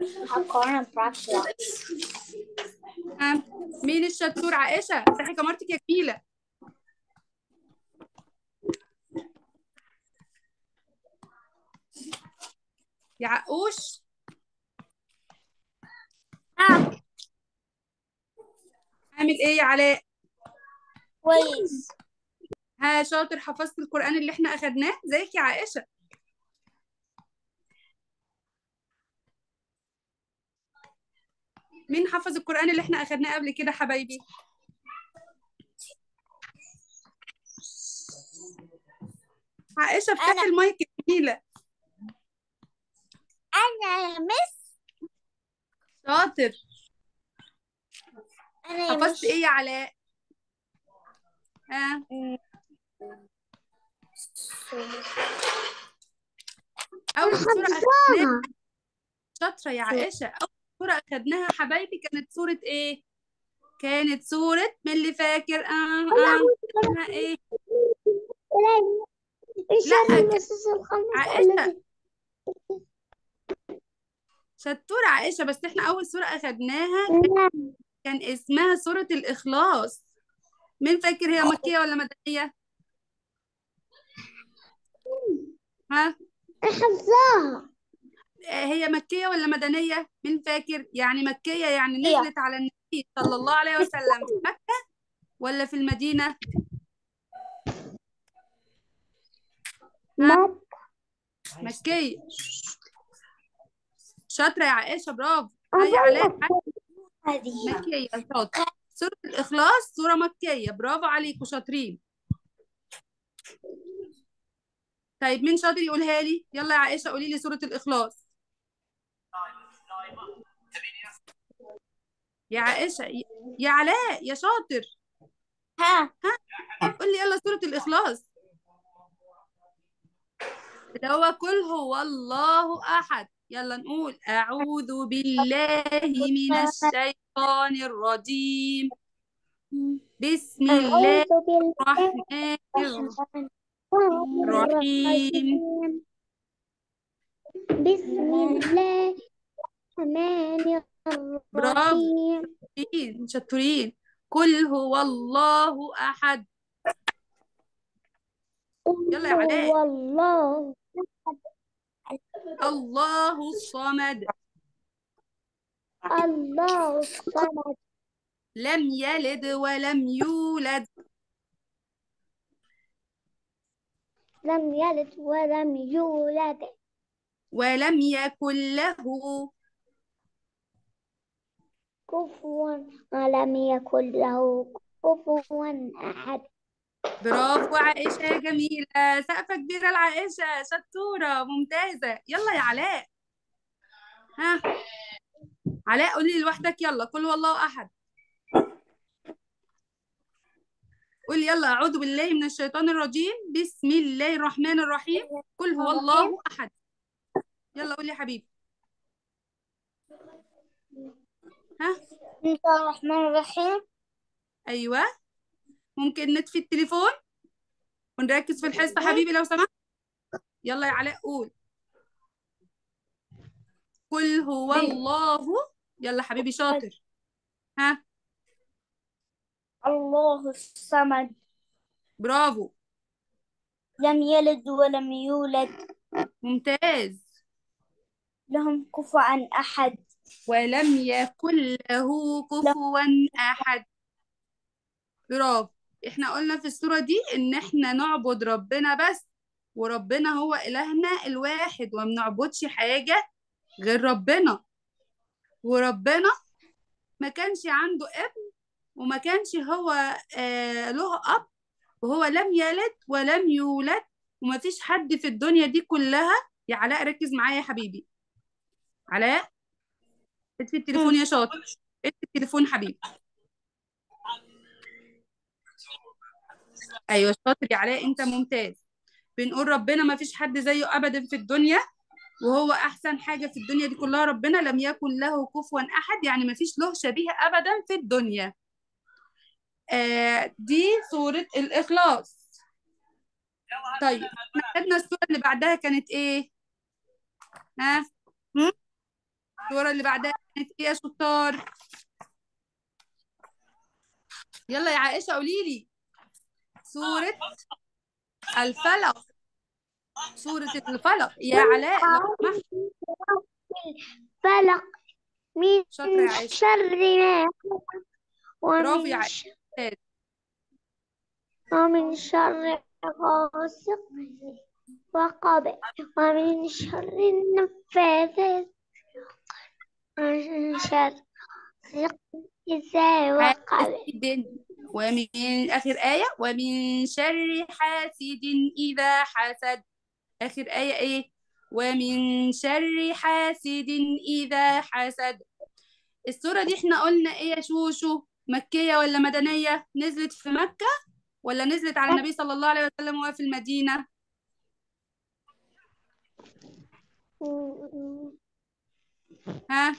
هقارن براكتس ها مين الشطور عائشة افتحي كاميرتك يا جميلة يا عقوش عامل ايه يا علاء كويس ها شاطر حفظت القرآن اللي احنا اخدناه زيك يا عائشة مين حفظ القرآن اللي احنا اخدناه قبل كده حبايبي عائشة افتحي أنا. المايك يا جميلة انا يا مس شاطر انا يا حفظت مس ايه يا علاء ها اول سورة اخدناها شاطرة يا عائشة أول سورة أخدناها حبايبي كانت سورة إيه؟ كانت سورة من اللي فاكر آه آه اسمها إيه؟ لا، عائشة شطورة عائشة بس إحنا أول سورة أخدناها كان اسمها سورة الإخلاص مين فاكر هي مكية ولا مدنية؟ ها؟ حفظاها آه، هي مكية ولا مدنية؟ مين فاكر؟ يعني مكية يعني هي. نزلت على النبي صلى الله عليه وسلم في مكة ولا في المدينة؟ ما مكية شاطرة يا عائشة برافو هاي علاء هذه مكية شاطرة سورة الإخلاص سورة مكية برافو عليكم شاطرين طيب مين شاطر يقولها لي يلا يا عائشة قولي لي سورة الإخلاص يا عائشة ي- يا علاء يا شاطر ها قول لي يلا سورة الإخلاص اللي هو قل هو الله أحد يلا نقول أعوذ بالله من الشيطان الرجيم بسم الله أعوذ بالله الرحمن الرحيم بسم الله الرحمن برافو. الرحيم شاطرين شطورين قل هو الله أحد يلا يا علاء. والله الله الصمد الله الصمد لم يلد ولم يولد لم يلد ولم يولد ولم يكن له كفوا ولم يكن له كفوا أحد برافو عائشة يا جميلة سقفة كبيرة لعائشة شطورة ممتازة يلا يا علاء ها علاء قولي لوحدك يلا قل هو الله أحد قول يلا أعوذ بالله من الشيطان الرجيم بسم الله الرحمن الرحيم قل هو الله أحد يلا قولي يا حبيبي ها بسم الله الرحمن الرحيم أيوة ممكن نطفي التليفون ونركز في الحصة حبيبي لو سمحت يلا يا علاء قول قل هو الله يلا حبيبي شاطر ها الله الصمد برافو لم يلد ولم يولد ممتاز لهم كفوا أحد ولم يكن له كفوا أحد برافو احنا قلنا في السورة دي ان احنا نعبد ربنا بس وربنا هو إلهنا الواحد وما بنعبدش حاجة غير ربنا وربنا ما كانش عنده ابن وما كانش هو آه له أب وهو لم يلد ولم يولد وما فيش حد في الدنيا دي كلها يا علاء ركز معايا يا حبيبي علاء اطفي التليفون يا شاطر اطفي التليفون حبيبي ايوه شاطر يا علاء انت ممتاز بنقول ربنا ما فيش حد زيه ابدا في الدنيا وهو احسن حاجه في الدنيا دي كلها ربنا لم يكن له كفوا احد يعني ما فيش له شبيه ابدا في الدنيا آه دي سوره الاخلاص طيب احنا خدنا السوره اللي بعدها كانت ايه ها هم؟ الصورة اللي بعدها كانت ايه يا شطار يلا يا عائشة قولي لي سورة الفلق سورة الفلق يا علاء لو سمحت فلق من شاطرة يا عائشة شر ما خلق برافو يا ومن عائشة ش- ومن شر غاسق وقب ومن شر النفاثات ومن شر غاسق إذا وقب حاسد ومن آخر آية ومن شر حاسد إذا حسد آخر آية إيه ومن شر حاسد إذا حسد السورة دي احنا قلنا إيه يا شوشو مكية ولا مدنية نزلت في مكة ولا نزلت على النبي صلى الله عليه وسلم وهو في المدينة ها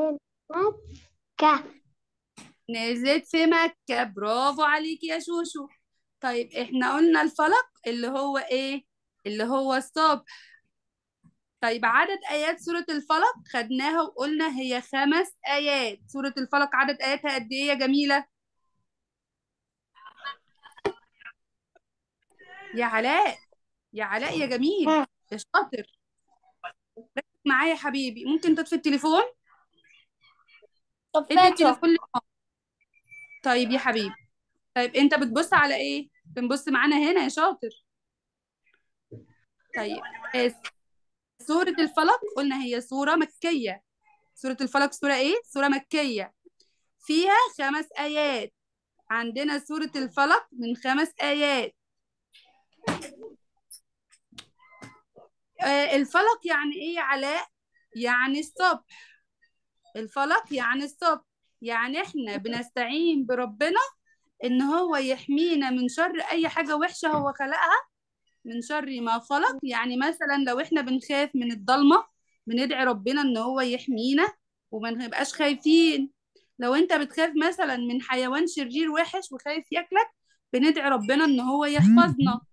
مكة نزلت في مكة برافو عليك يا شوشو طيب احنا قلنا الفلق اللي هو ايه اللي هو الصبح طيب عدد آيات سورة الفلق خدناها وقلنا هي خمس آيات سورة الفلق عدد آياتها قد ايه يا جميلة يا علاء يا علاء يا جميل ها. يا شاطر ركز معايا يا حبيبي ممكن تطفي التليفون ادي طفيته التليفون لماما طيب يا حبيبي طيب انت بتبص على ايه بنبص معانا هنا يا شاطر طيب آه، سورة الفلق قلنا هي سورة مكية سورة الفلق سورة ايه سورة مكية فيها خمس آيات عندنا سورة الفلق من خمس آيات آه، الفلق يعني ايه يا علاء يعني الصبح الفلق يعني الصبح يعني احنا بنستعين بربنا ان هو يحمينا من شر اي حاجة وحشة هو خلقها من شر ما خلق يعني مثلا لو احنا بنخاف من الضلمة بندعي ربنا ان هو يحمينا وما نبقاش خايفين لو انت بتخاف مثلا من حيوان شرير وحش وخايف ياكلك بندعي ربنا ان هو يحفظنا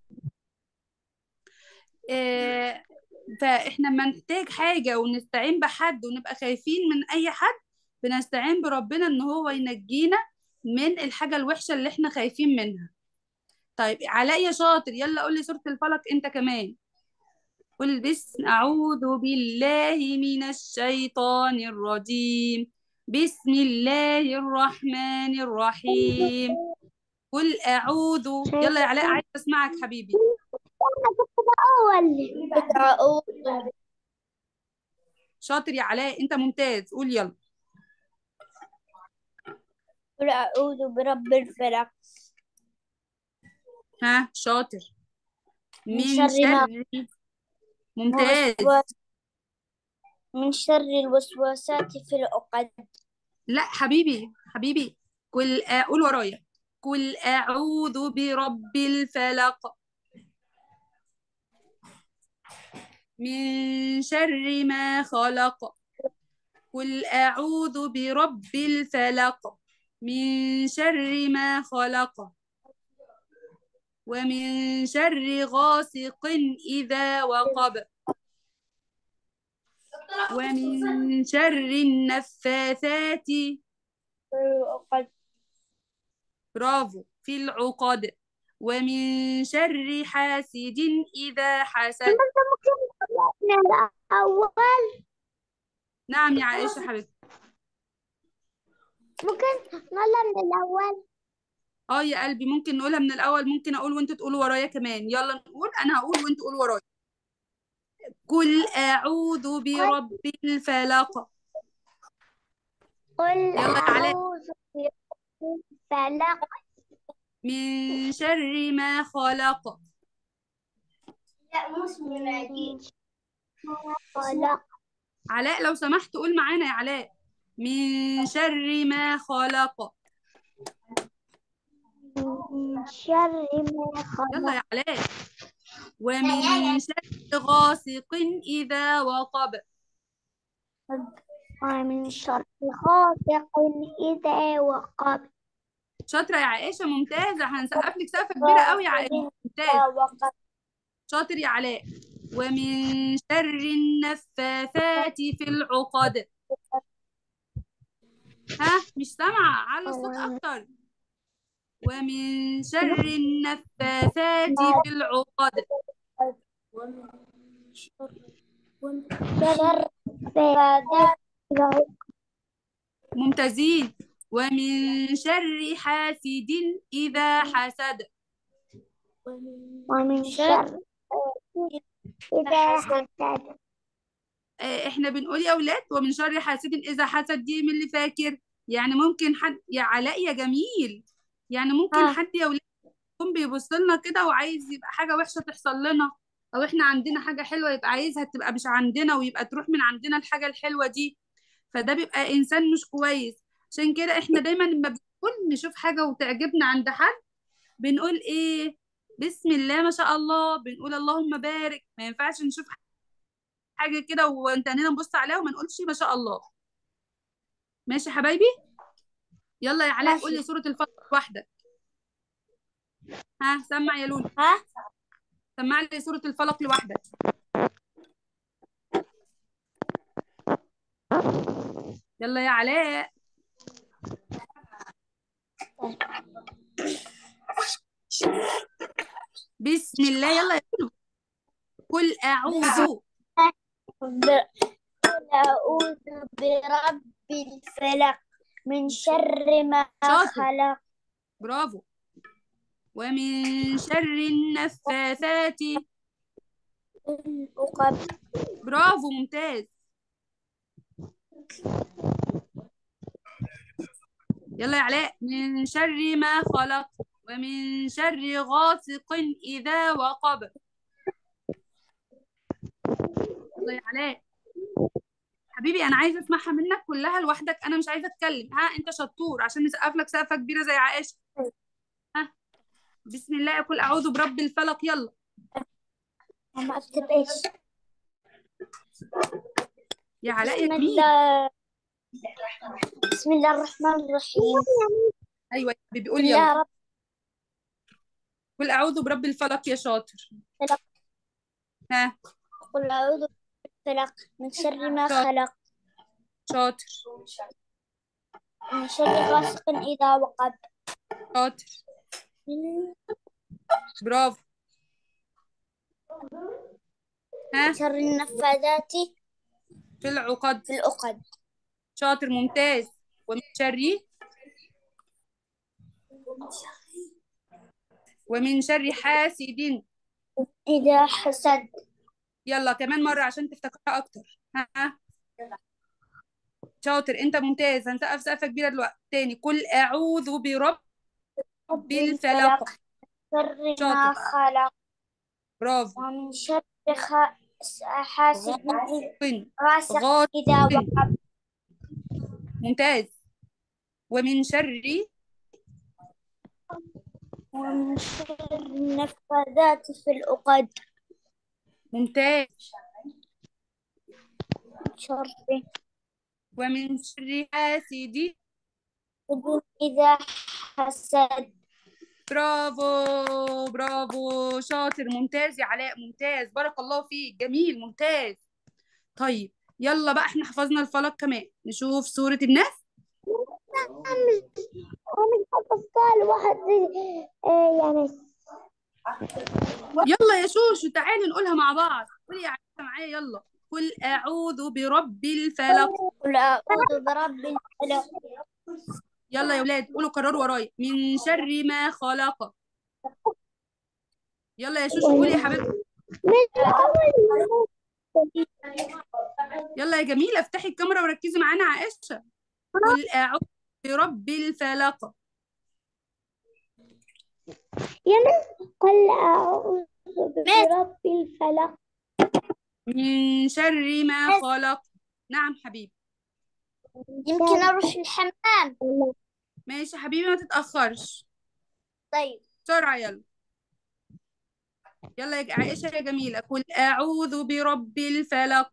آه، فاحنا لما نحتاج حاجة ونستعين بحد ونبقى خايفين من اي حد بنستعين بربنا ان هو ينجينا من الحاجة الوحشة اللي احنا خايفين منها طيب علاء يا شاطر يلا قول لي سورة الفلق انت كمان قل بسم أعوذ بالله من الشيطان الرجيم بسم الله الرحمن الرحيم قل أعوذ يلا يا علاء عايز أسمعك حبيبي أول أعوذ شاطر يا علاء أنت ممتاز قول يلا قل أعوذ برب الفلق ها شاطر من من شر ما شر ممتاز وسواس من شر الوسواسات في العقد لا حبيبي حبيبي قل أ- قول ورايا قل أعوذ برب الفلق من شر ما خلق قل أعوذ برب الفلق من شر ما خلق ومن شر غاسق إذا وقب ومن شر النفاثات في العقد برافو في العقد ومن شر حاسد إذا حسد من الأول نعم يا عائشة حبيبتي ممكن نطلع من الأول اه يا قلبي ممكن نقولها من الأول ممكن أقول وانتوا تقولوا ورايا كمان يلا نقول أنا هقول وانتوا قولوا ورايا قل أعوذ برب الفلق قل يلا يا علاء أعوذ برب الفلق من شر ما خلق من شر ما خلق علاء لو سمحت قول معانا يا علاء من شر ما خلق من شر ما يلا خلق يا علاء ومن شر غاسق إذا وقب ومن شر غاسق إذا وقب شاطرة يا عائشة ممتازة هنسقف لك سقفة كبيرة قوي يا عائشة ممتاز وقد شاطر يا علاء ومن شر النفاثات في العقد ها مش سامعة على الصوت أكتر ومن شر النفاثات في العقد شر فادات ممتازين ومن شر حاسد إذا حسد ومن شر إذا حسد آه، احنا بنقول يا اولاد ومن شر حاسد اذا حسد دي من اللي فاكر يعني ممكن حد يا علاء يا جميل يعني ممكن ها. حد يا اولاد يكون بيبص لنا كده وعايز يبقى حاجه وحشه تحصل لنا او احنا عندنا حاجه حلوه يبقى عايزها تبقى مش عندنا ويبقى تروح من عندنا الحاجه الحلوه دي فده بيبقى انسان مش كويس عشان كده احنا دايما لما بنقول نشوف حاجه وتعجبنا عند حد بنقول ايه بسم الله ما شاء الله بنقول اللهم بارك ما ينفعش نشوف حاجه كده وانتهينا نبص عليها وما نقولش ما شاء الله ماشي يا حبايبي يلا يا علاء ماشي. قول لي سوره الفلق لوحدك ها سمع يا لولو ها سمع لي سوره الفلق لوحدك يلا يا علاء بسم الله يلا يا لولو قل اعوذ ب- قل أعوذ برب الفلق من شر ما شاطر. خلق برافو ومن شر النفاثات العقد برافو ممتاز يلا يا علاء من شر ما خلق ومن شر غاسق إذا وقب يلا يا علاء حبيبي أنا عايزة أسمعها منك كلها لوحدك أنا مش عايزة أتكلم ها أنت شطور عشان نسقف لك سقفة كبيرة زي عائشة ها بسم الله يقول أعوذ برب الفلق يلا ما أكتب إيش يا علاء يا بسم جميل الله بسم الله الرحمن الرحيم أيوة يا حبيبي قول يا يلا رب قول أعوذ برب الفلق يا شاطر فلق. ها قل أعوذ بالفلق من شر ما شاطر. خلق شاطر من شر غاسق إذا وقب شاطر من برافو ها شر النفاذات في العقد في العقد شاطر ممتاز ومن شر ومن شر حاسد إذا حسد يلا كمان مرة عشان تفتكرها أكتر ها شاطر أنت ممتاز هنسقف سقفة كبيرة دلوقتي تاني قل أعوذ برب الفلق شر ما شاطر. خلق برافو ومن شر خ- حاسد غاسق غاسق غاسق إذا وقب ممتاز ومن شر ومن شر النفاذات في العقد ممتاز شر ومن شر حاسد إذا حسد برافو برافو شاطر ممتاز يا علاء ممتاز بارك الله فيك جميل ممتاز طيب يلا بقى احنا حفظنا الفلق كمان نشوف سورة الناس ومن حفظتها لوحدي آه، يعني يلا يا شوشو تعالي نقولها مع بعض قولي يا عائشة معايا يلا قل أعوذ برب الفلق قل أعوذ برب الفلق يلا يا ولاد قولوا كرروا ورايا من شر ما خلق يلا يا شوشو قولي يا حبيبتي من الأول يلا يا جميلة افتحي الكاميرا وركزي معانا عائشة قل أعوذ برب الفلق يعني قل أعوذ برب الفلق من شر ما خلق نعم حبيبي يمكن أروح الحمام ماشي يا حبيبي ما تتأخرش طيب بسرعة يلا يلا يا عائشة يا جميلة قل أعوذ برب الفلق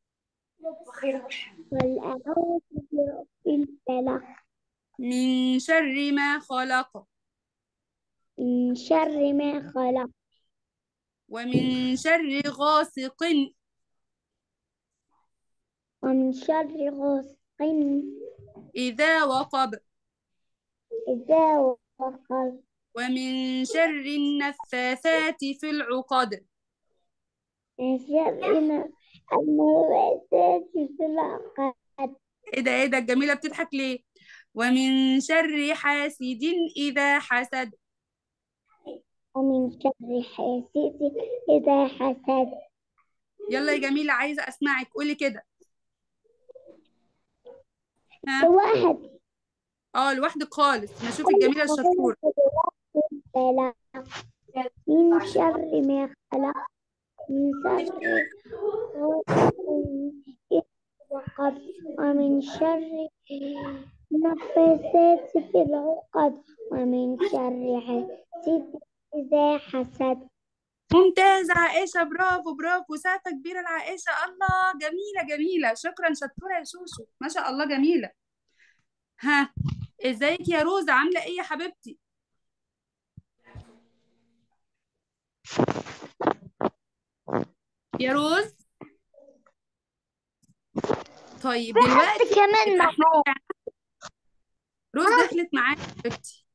قل أعوذ برب الفلق من شر ما خلق من شر ما خلق ومن شر غاسق ومن شر غاسق إذا وقب إذا وقب ومن شر النفاثات في العقد من شر النفاثات في العقد ايه ده ايه ده الجميلة بتضحك ليه ومن شر حاسد إذا حسد ومن شر حاسد إذا حسد يلا يا جميلة عايزة أسمعك قولي كده ها واحد اه لوحدك خالص نشوف الجميلة الشطورة خلق من شر ما خلق من شر غاسق وقب ومن شر النفاثات في العقد ومن شر حاسد إذا حسد ممتازة عائشة برافو برافو سقفة كبيرة لعائشة الله جميلة جميلة شكرا شطورة يا شوشو ما شاء الله جميلة ها ازيك يا روزة عاملة ايه يا حبيبتي يا روز طيب دلوقتي كمان يبقى احنا روز دخلت معانا يا حبيبتي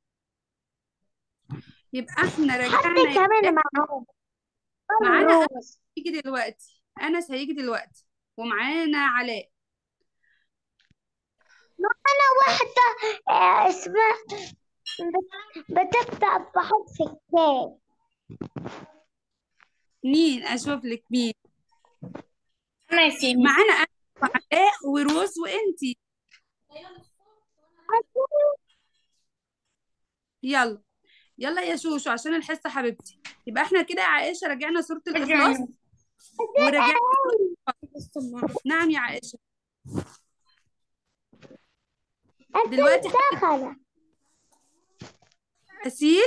يبقى احنا رجعنا يا كمان معاهم معانا أنس هيجي دلوقتي أنس هيجي دلوقتي ومعانا علاء واحدة آه، اسمها بت- بتبدأ بحرف الكاف مين أشوف لك مين أنا ياسين معانا أنس وعلاء وروز وإنتي يلا يلا يا شوشو عشان الحصة حبيبتي يبقى احنا كده يا عائشة رجعنا سورة الإخلاص ورجعنا نعم يا عائشة دلوقتي دخل أسيل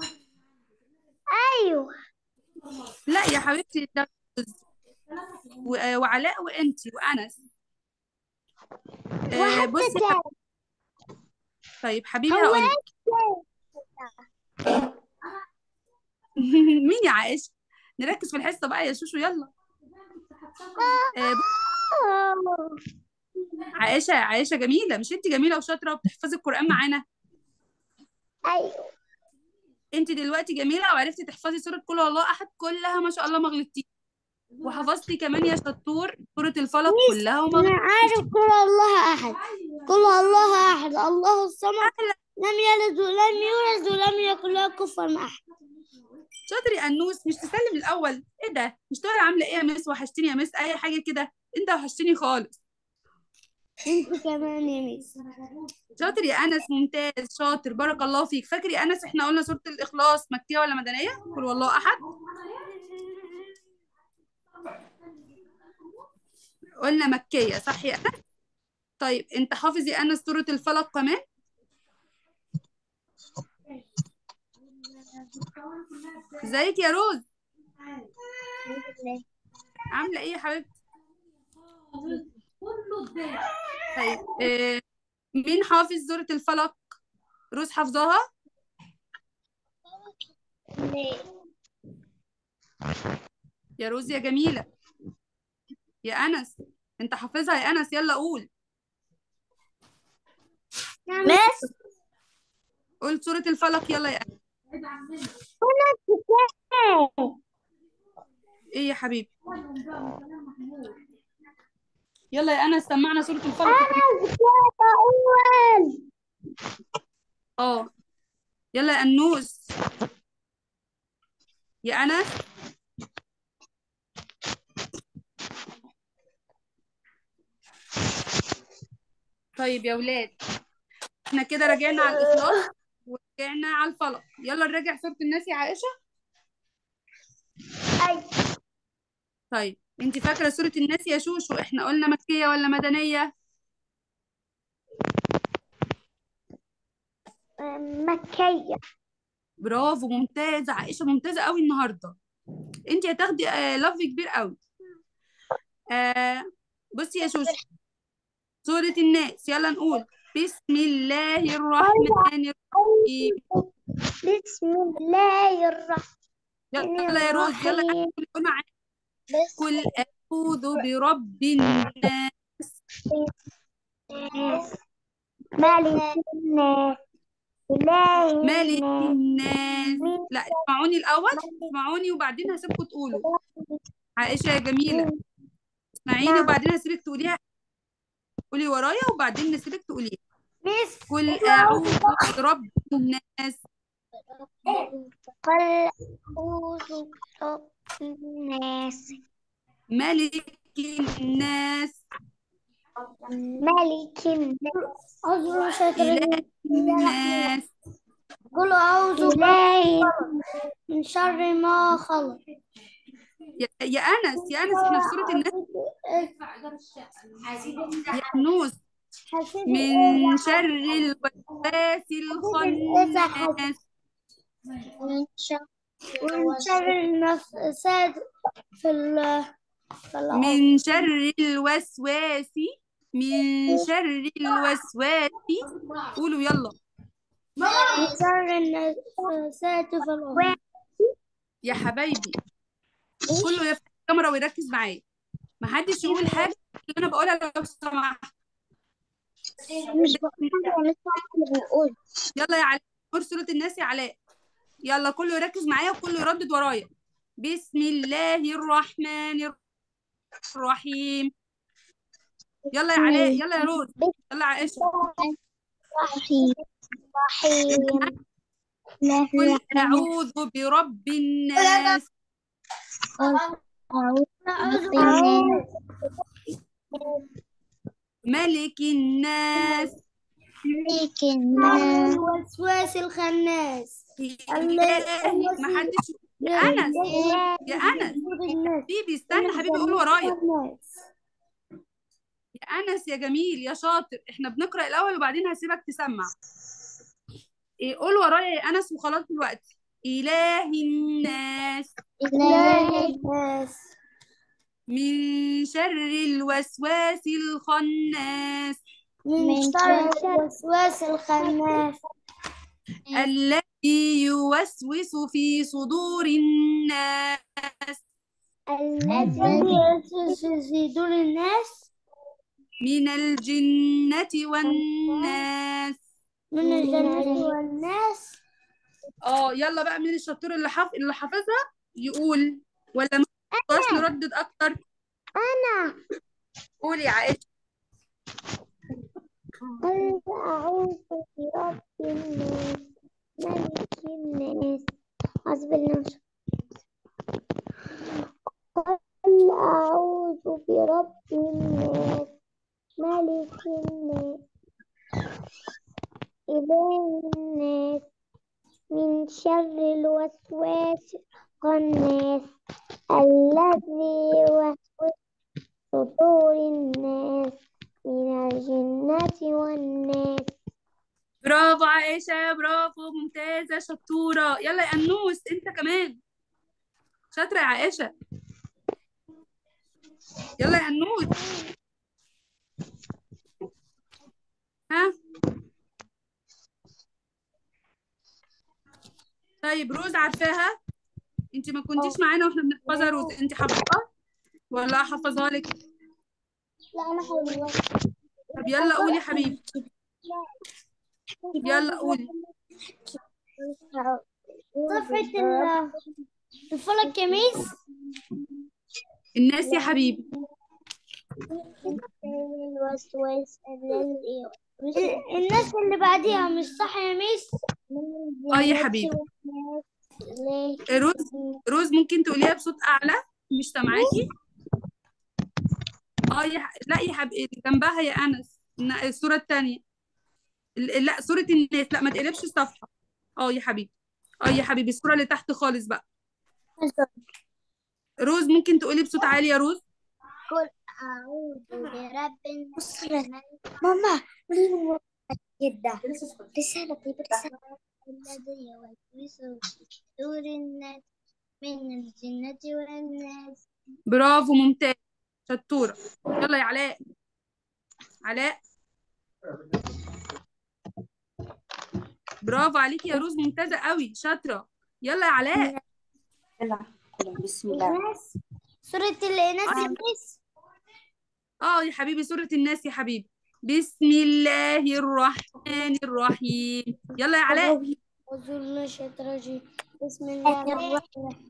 أيوه لا يا حبيبتي ده روز و- وعلاء وإنتي وأنس آه، بصي يا حبيبتي. طيب حبيبي هو هقول مين يا عائشة نركز في الحصة بقى يا شوشو يلا آه، عائشة عائشة جميلة مش انت جميلة وشاطرة وبتحفظي القرآن معانا أيوه انت دلوقتي جميلة وعرفتي تحفظي سورة قل هو الله أحد كلها ما شاء الله ما غلطتيش وحفظتي كمان يا شطور سورة الفلق كلها وما أنا غلطتيش عارف قل الله أحد قل الله أحد الله الصمد لم يلد ولم يولد ولم يكن له كفوا أحد شاطر يا أنوس مش تسلم الأول ايه ده مش تقولي عاملة ايه يا مس وحشتيني يا مس أي حاجة كده انت وحشتيني خالص انت كمان يا ميس شاطر يا أنس ممتاز شاطر بارك الله فيك فاكر يا أنس احنا قلنا سورة الإخلاص مكية ولا مدنية قل والله أحد قلنا مكية صح يا أنس طيب انت حافظ يا أنس سورة الفلق كمان ازيك يا روز عاملة ايه يا حبيبتي طيب آه مين حافظ سورة الفلق روز حافظاها يا روز يا جميلة يا أنس انت حافظها يا أنس يلا قول مس قول سورة الفلق يلا يا أنس ايه يا حبيبي يلا يا أنس سمعنا سورة الفلق يا حبيبي. أول اه يلا يا أنوس يا أنس طيب يا ولاد احنا كده رجعنا على الإخلاص ورجعنا على الفلق يلا نراجع سورة الناس يا عائشة أي طيب انت فاكرة سورة الناس يا شوشو احنا قلنا مكية ولا مدنية مكية برافو ممتازة عائشة ممتازة قوي النهاردة انت هتاخدي آه لف كبير قوي آه بصي يا شوشو سورة الناس يلا نقول بسم الله الرحمن الرحيم بسم الله الرحمن يلا يا روز يلا الرحيم قول معايا قل أعوذ برب الناس الناس ملك الناس إله مالك الناس الناس لا اسمعوني الأول اسمعوني وبعدين هسيبكم تقولوا عائشة يا جميلة اسمعيني وبعدين هسيبك تقوليها قولي ورايا وبعدين نسيبك تقوليها ميس قل أعوذ برب الناس قل أعوذ برب الناس ملك الناس ملك الناس أعوذ شاطر إله الناس قل أعوذ إله من شر ما خلق يا, يا أنس يا أنس احنا في سورة الناس يا نوس من شر الوسواس الخناس من شر ومن شر النفسات في ال في العقل. من شر الوسواس من شر الوسواس قولوا يلا من شر النفسات في العقل. يا حبايبي كله يفتح الكاميرا ويركز معايا محدش يقول حاجة اللي أنا بقولها لو سمحت مش بقول لسه اللي بنقول يلا يا علاء قول سورة الناس يا علاء يلا كله يركز معايا وكله يردد ورايا بسم الله الرحمن الرحيم يلا يا علاء يلا يا روز يلا يا عائشة رحيم رحيم لا قل أعوذ برب الناس أعوذ أعوذ بالناس ملك الناس ملك الناس الوسواس الخناس إله محدش يا أنس يا أنس حبيبي استنى حبيبي قول ورايا يا أنس يا جميل يا شاطر احنا بنقرأ الأول وبعدين هسيبك تسمع إيه قول ورايا يا أنس وخلاص دلوقتي إله الناس إله الناس من شر الوسواس الخناس من من شر شر الوسواس الخناس الذي يوسوس في صدور الناس الذي الذي يوسوس في صدور الناس من الجنة والناس من الجنة والناس اه يلا بقى مين الشطور اللي حافظ اللي حافظها يقول ولا ما نقدرش نردد اكتر أنا قولي يا عائشة قل أعوذ برب الناس ملك الناس حسب الناس قل أعوذ برب الناس ملك الناس إله الناس من شر الوسواس الخناس الذي يوسوس في صدور الناس من الجنة والناس برافو عائشة برافو ممتازة شطورة يلا يا أنوس انت كمان شاطرة يا عائشة يلا يا أنوس ها طيب روز عارفاها انت ما كنتيش معانا واحنا بنحفظها روز انت حافظاها ولا احفظها لك لا أنا حلوة طب يلا قولي يا حبيبي يلا قولي صفحة ال- الفلك يا ميس الناس يا حبيبي الوسواس الذي ال- الناس اللي بعديها مش صح يا ميس اه يا حبيبي روز روز ممكن تقوليها بصوت اعلى مش سامعاكي اه يا ح... لا يا حبيبي جنبها يا انس الن- الصوره الثانيه لا صوره الناس لا ما تقلبش الصفحه اه يا حبيبي اه يا حبيبي الصوره اللي تحت خالص بقى روز ممكن تقولي بصوت عالي يا روز قل أعوذ برب الناس ماما جدا رسالة طيب رسالة الذي يوسوس في صدور الناس من الجنة والناس برافو ممتاز شطوره يلا يا علاء علاء برافو عليكي يا روز ممتازه قوي شاطره يلا يا علاء بسم الله الناس سورة الناس يا ميس اه يا حبيبي سورة الناس يا حبيبي بسم الله الرحمن الرحيم يلا يا علاء أعوذ بالله من الشيطان الرجيم بسم الله الرحمن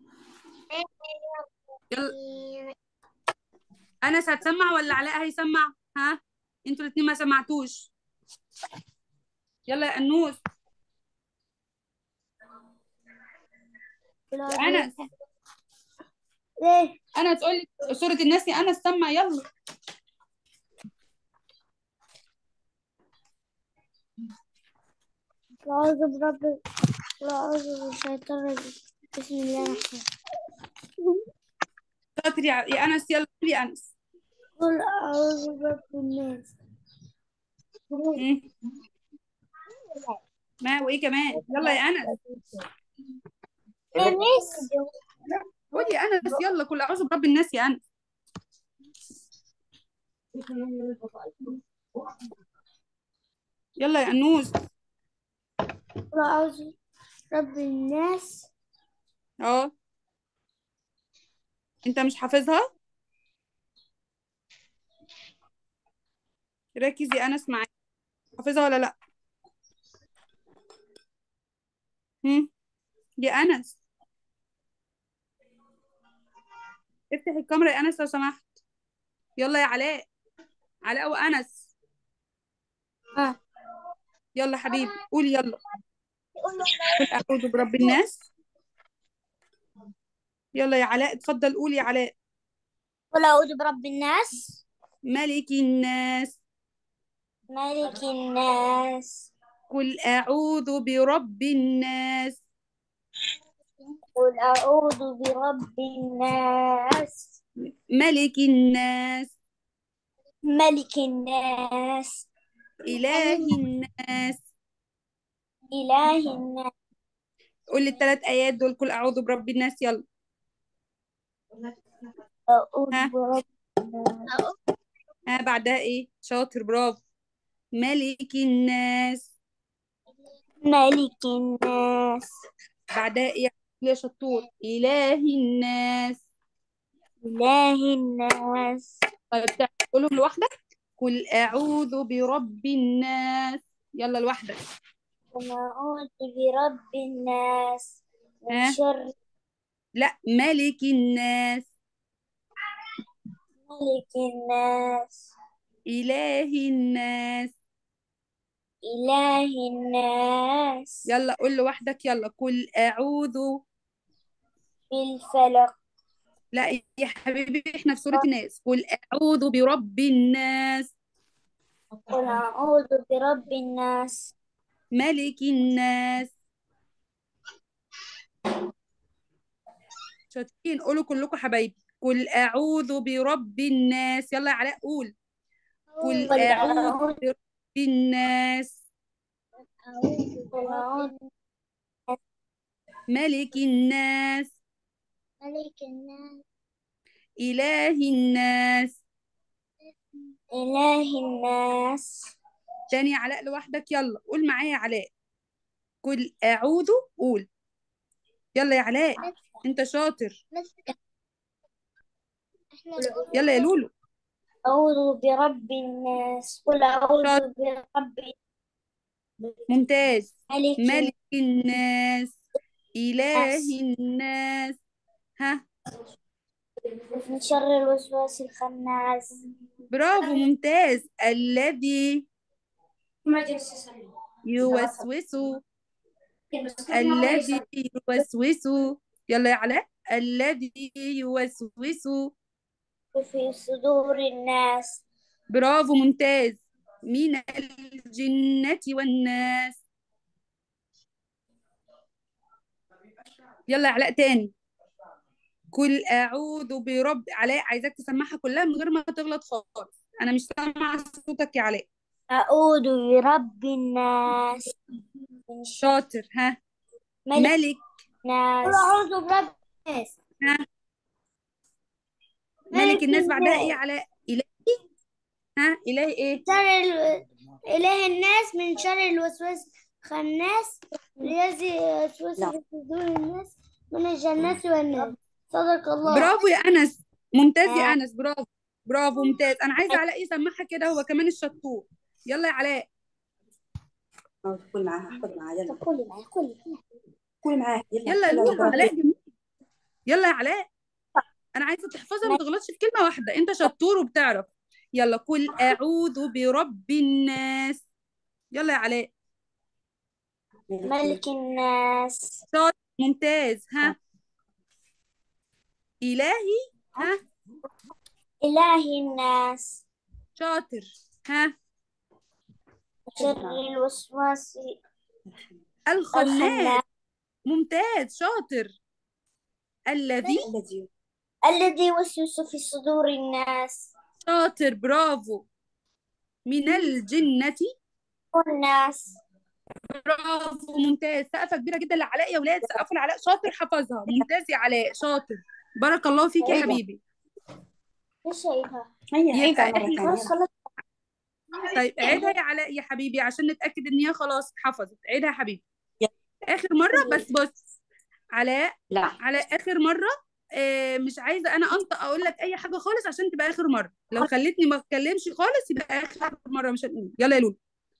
يلا انس هتسمع ولا علاء هيسمع ها انتوا الاتنين ما سمعتوش يلا يا انوس الرحيم انس ليه انس قول لي سورة الناس يا انس سمع يلا أعوذ برب أعوذ بالشيطان الرجيم بسم الله الرحمن شاطر يا يا انس يلا قول يا انس قل أعوذ برب الناس مم. ما وايه كمان يلا يا انس الناس قول يا انس يلا كل اعوذ برب الناس يا انس يلا يا انوس قل أعوذ برب الناس اه انت مش حافظها ركز يا انس معايا حافظها ولا لا هم يا انس افتح الكاميرا يا انس لو سمحت يلا يا علاء علاء وانس ها يلا حبيبي قول يلا قل اعوذ برب الناس يلا يا علاء اتفضل قول يا علاء قل أعوذ برب الناس ملك الناس ملك الناس قل اعوذ برب الناس قل أعوذ برب الناس ملك الناس ملك الناس إله الناس إله الناس قول لي الثلاث آيات دول قل أعوذ برب الناس يلا أعوذ ها برب الناس ها بعدها إيه شاطر برافو ملك الناس ملك الناس بعدها إيه يا شطور إله الناس إله الناس طيب تعال قولهم لوحدك قل أعوذ برب الناس يلا لوحدك قل أعوذ برب الناس من ها شر لا ملك الناس ملك الناس إله الناس إله الناس يلا قول لوحدك يلا قل أعوذ بالفلق لا يا حبيبي احنا في سورة الناس قل أعوذ برب الناس قل أعوذ برب الناس ملك الناس شاطرين قولوا كلكم حبايبي قل أعوذ برب الناس يلا يا علاء قول قل قل أعوذ أعوذ برب الناس قل أعوذ ملك الناس ملك الناس إله الناس إله الناس تاني يا علاء لوحدك يلا قول معايا يا علاء قل أعوذ قول يلا يا علاء انت شاطر يلا يا لولو أعوذ برب الناس قل أعوذ شاطر برب ممتاز ملك ملك الناس إله الناس الناس ها من شر الوسواس الخناس برافو ممتاز الذي يوسوس الذي يوسوس يلا يا علاء الذي يوسوس في صدور الناس برافو ممتاز من الجنة والناس يلا يا علاء تاني قل أعوذ برب علاء عايزاك تسمعها كلها من غير ما تغلط خالص أنا مش سامعة صوتك يا علاء أعوذ برب الناس من شر شاطر ها ملك ملك الناس أعوذ برب الناس ها ملك ملك الناس بعدها إيه الناس يا علاء إلهي ها إلهي إيه شر ال... إله الناس من شر الوسواس الخناس الذي يوسوس في صدور الناس من الجنة والناس صدق الله برافو يا أنس ممتاز يا آه. أنس برافو برافو ممتاز انا عايزه علاء يسمعها كده هو كمان الشطور يلا يا علاء قول معاها خذ معاها يلا قولي معي قولي قول معاها يلا يلا يا يلا لولو برافو. علاء جميل يلا يا علاء انا عايزه تحفظها ما تغلطش في كلمه واحده انت شطور وبتعرف يلا قل اعوذ برب الناس يلا يا علاء ملك الناس شاطر ممتاز ها الهي ها إله الناس شاطر ها شر الوسواس الخناس الخناس ممتاز شاطر الذي الذي الذي يوسوس في صدور الناس شاطر برافو من الجنة والناس برافو ممتاز سقفة كبيرة جدا لعلاء يا ولاد سقفوا لعلاء شاطر حفظها ممتاز يا علاء شاطر بارك الله فيك يا أيوة. حبيبي ايش هيها؟ هيا يبقى عيدها مرة إحنا- خلاص ثانية خلاص طيب عيدها يا علاء يا حبيبي عشان نتأكد ان هي خلاص اتحفظت عيدها يا حبيبي يلا. آخر مرة بس بص علاء لا علاء آخر مرة آه مش عايزة أنا أنطق أقول لك أي حاجة خالص عشان تبقى آخر مرة لو خليتني ما أتكلمش خالص يبقى آخر مرة مش هنقول يلا يا لولو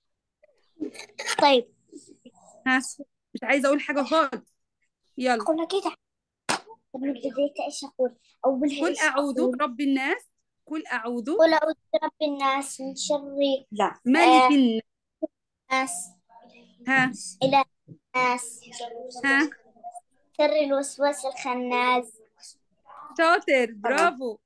طيب ها مش عايزة أقول حاجة خالص يلا قلنا كده طب بديت ايش اقول؟ اول قل أعوذ برب الناس قل أعوذ قل اعوذ برب الناس من شر لا ملك الناس الناس ها إله الناس ها شر الوسواس الخناس شاطر برافو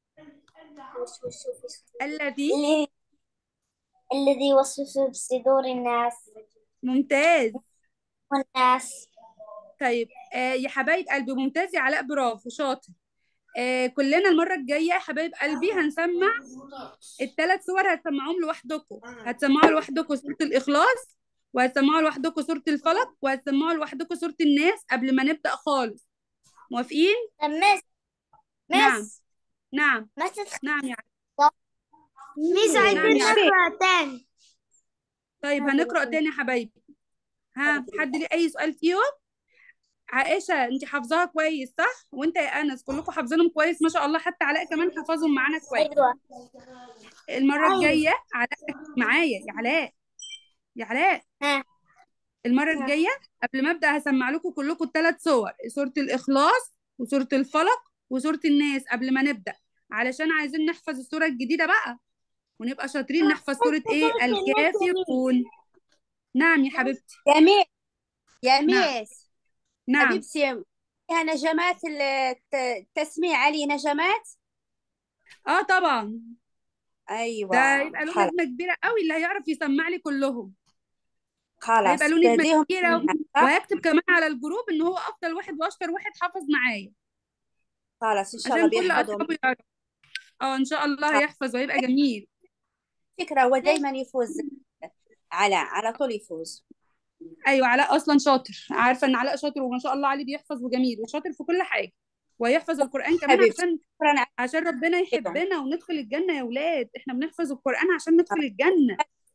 الذي الذي الذي يوسوس في صدور الناس ممتاز والناس طيب آه يا حبايب قلبي ممتاز يا علاء برافو شاطر آه كلنا المرة الجاية يا حبايب قلبي هنسمع الثلاث صور هتسمعوهم لوحدكم هتسمعوا لوحدكم سورة الإخلاص وهتسمعوا لوحدكم سورة الفلق وهتسمعوا لوحدكم سورة الناس قبل ما نبدأ خالص موافقين؟ طب مس نعم. مس نعم ما تتخ... نعم يا علاء ميس نعم عايزين يا علاء. نقرأ تاني طيب هنقرأ تاني يا حبايبي ها حد ليه أي سؤال فيهم؟ عائشة انت حافظاها كويس صح؟ وانت يا أنس كلكم حافظينهم كويس ما شاء الله حتى علاء كمان حفظهم معانا كويس ايوه المرة أيوة. الجاية علاء معايا يا علاء يا علاء ها. المرة ها. الجاية قبل ما أبدأ هسمع لكم كلكم الثلاث صور سورة الإخلاص وسورة الفلق وسورة الناس قبل ما نبدأ علشان عايزين نحفظ السورة الجديدة بقى ونبقى شاطرين نحفظ سورة إيه سورة الناس الكافرون نعم يا حبيبتي يا ميس يا نعم. ميس نعم حبيبتي فيها نجمات ال- الت- التسميع عليه نجمات اه طبعا ايوه ده يبقى له خلاص نجمة كبيرة قوي اللي هيعرف يسمع لي كلهم خلاص هيبقى له نجمة تهديهم كبيرة و- صح؟ وهكتب كمان على الجروب ان هو افضل واحد واشطر واحد حافظ معايا خلاص ان شاء الله عشان كل بيحفظهم اصحابه يعرفوا اه ان شاء الله هيحفظ وهيبقى جميل فكرة هو دايما يفوز على على طول يفوز ايوه علاء اصلا شاطر عارفه ان علاء شاطر وما شاء الله عليه بيحفظ وجميل وشاطر في كل حاجه ويحفظ القران كمان حبيبتي. عشان شكرا على عشان ربنا يحبنا وندخل الجنه يا ولاد احنا بنحفظ القران عشان ندخل الجنه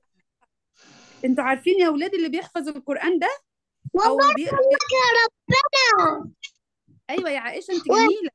انتوا عارفين يا ولاد اللي بيحفظ القران ده او بيقرا يا ربنا ايوه يا عائشه انت جميله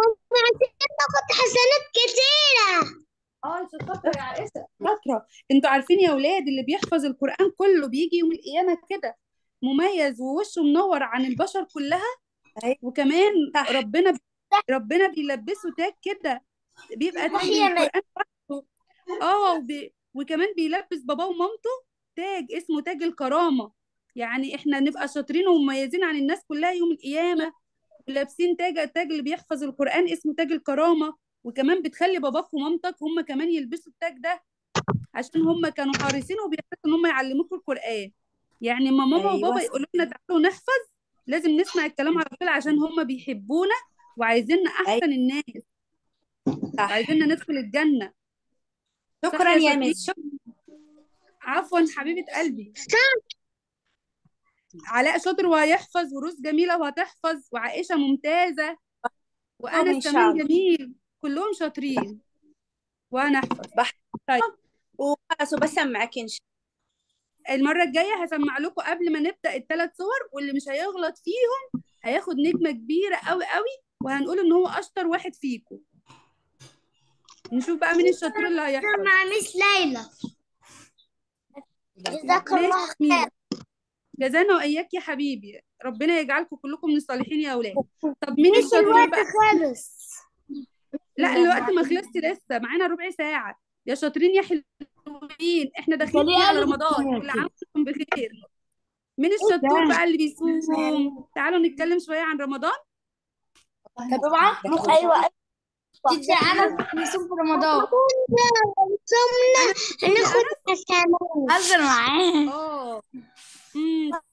ناخد حسنات كتيرة اه انت شاطره يا عائشه شاطره انتوا عارفين يا ولاد اللي بيحفظ القران كله بيجي يوم القيامه كده مميز ووشه منور عن البشر كلها أيوة. وكمان صح. ربنا ربنا بيلبسه تاج كده بيبقى تاج صحيح. القران لوحده. اه وبي... وكمان بيلبس باباه ومامته تاج اسمه تاج الكرامه يعني احنا نبقى شاطرين ومميزين عن الناس كلها يوم القيامه ولابسين تاج التاج اللي بيحفظ القران اسمه تاج الكرامه وكمان بتخلي باباك ومامتك هم كمان يلبسوا التاج ده عشان هم كانوا حريصين وبيحرصوا ان هم يعلموكوا القرآن يعني ما ماما أيوة وبابا صح. يقولوا لنا تعالوا نحفظ لازم نسمع الكلام على طول عشان هم بيحبونا وعايزيننا احسن الناس صح وعايزيننا ندخل الجنة صح شكرا يا يا شاطرين؟ ميس شكرا عفوا حبيبة قلبي علاء شاطر وهيحفظ وروز جميلة وهتحفظ وعائشة ممتازة إن وأنس شاء كمان الله. جميل كلهم شاطرين وهنحفظ طيب وخلاص وبسمعك ان شاء المرة الجاية هسمع لكم قبل ما نبدأ الثلاث صور واللي مش هيغلط فيهم هياخد نجمة كبيرة قوي قوي وهنقول ان هو اشطر واحد فيكم نشوف بقى مين الشطور اللي هيحفظ مع ميس ليلى جزاك الله ماشي مينا جزانا وإياك يا حبيبي ربنا يجعلكم كلكم من الصالحين يا أولاد طب مين الشطور الوقت بقى خلص لا الوقت ما خلصش لسه معانا ربع ساعة يا شاطرين يا حلوين احنا داخلين خليه على قلب رمضان كل عام وانتم بخير مين الشطور بقى اللي بيصوم تعالوا نتكلم شوية عن رمضان طبعا ايوه تدي انا نصوم في رمضان صمنا هناخد حسنات هزر معاه اه امم